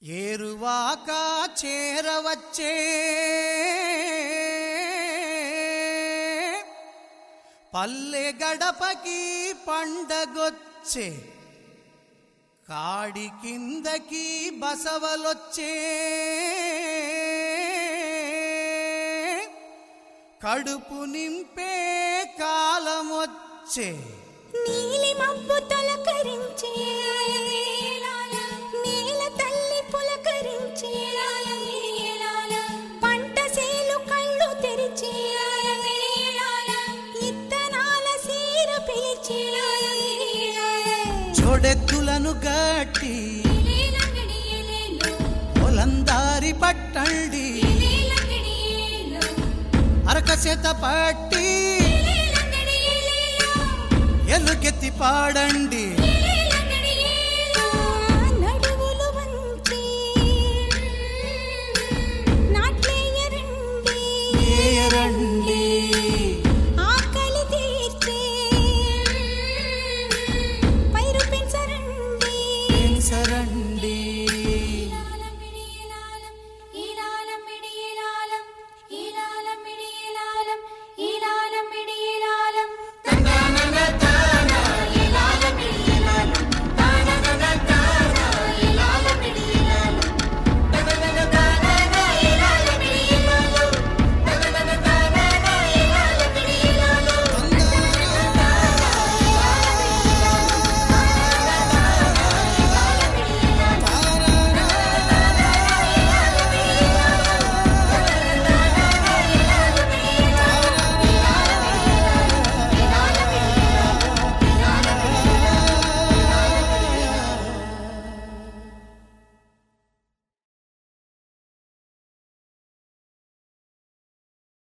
ఏరువాక చేరవచ్చే పల్లె గడపకి పండగొచ్చే కాడి కిందకి బసవలొచ్చే కడుపు నింపే కాలమొచ్చే నీలి మబ్బు తొలకరించే నేల తల్లి పులకరించే పంట సేలు కళ్ళు తెరిచే ఇత్తనాల సీర పిలిచే జోడెద్దులను గట్టి పొలందారి పట్టండి అరకసేత పట్టి ఎలుగెత్తి పాడండి